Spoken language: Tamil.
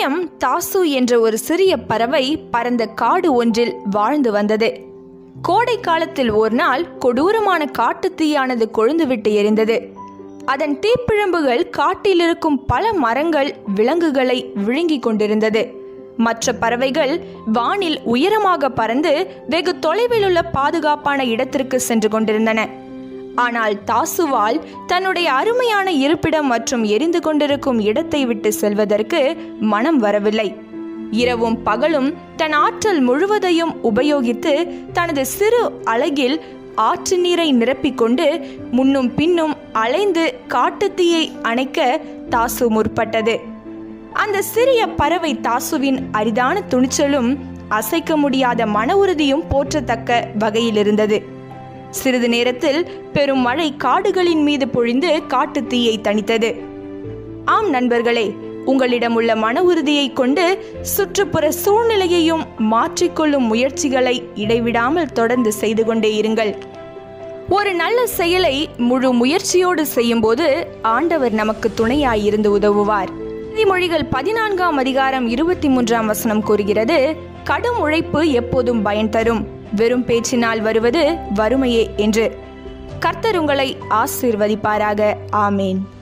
சமயம் தாசு என்ற ஒரு சிறிய பறவை பரந்த காடு ஒன்றில் வாழ்ந்து வந்தது கோடை காலத்தில் ஒரு நாள் கொடூரமான காட்டுத் தீயானது கொழுந்துவிட்டு எரிந்தது அதன் தீப்பிழம்புகள் காட்டில் இருக்கும் பல மரங்கள் விலங்குகளை விழுங்கிக் கொண்டிருந்தது மற்ற பறவைகள் வானில் உயரமாக பறந்து வெகு தொலைவில் உள்ள பாதுகாப்பான இடத்திற்கு சென்று கொண்டிருந்தன ஆனால் தாசுவால் தன்னுடைய அருமையான இருப்பிடம் மற்றும் எரிந்து கொண்டிருக்கும் இடத்தை விட்டு செல்வதற்கு மனம் வரவில்லை இரவும் பகலும் தன் ஆற்றல் முழுவதையும் உபயோகித்து தனது சிறு அலகில் ஆற்று நீரை நிரப்பிக்கொண்டு முன்னும் பின்னும் அலைந்து காட்டுத்தீயை அணைக்க தாசு முற்பட்டது அந்த சிறிய பறவை தாசுவின் அரிதான துணிச்சலும் அசைக்க முடியாத மன உறுதியும் போற்றத்தக்க வகையில் இருந்தது சிறிது நேரத்தில் பெரும் மழை காடுகளின் மீது பொழிந்து காட்டுத் தீயை தணித்தது ஆம் நண்பர்களே உங்களிடம் உள்ள மன உறுதியை கொண்டு சுற்றுப்புற சூழ்நிலையையும் மாற்றிக்கொள்ளும் முயற்சிகளை இடைவிடாமல் தொடர்ந்து செய்து கொண்டே இருங்கள் ஒரு நல்ல செயலை முழு முயற்சியோடு செய்யும்போது ஆண்டவர் நமக்கு துணையாயிருந்து உதவுவார் நீதிமொழிகள் பதினான்காம் அதிகாரம் இருபத்தி மூன்றாம் வசனம் கூறுகிறது கடும் உழைப்பு எப்போதும் பயன் தரும் வெறும் பேச்சினால் வருவது வறுமையே என்று கர்த்தர் உங்களை ஆசீர்வதிப்பாராக ஆமேன்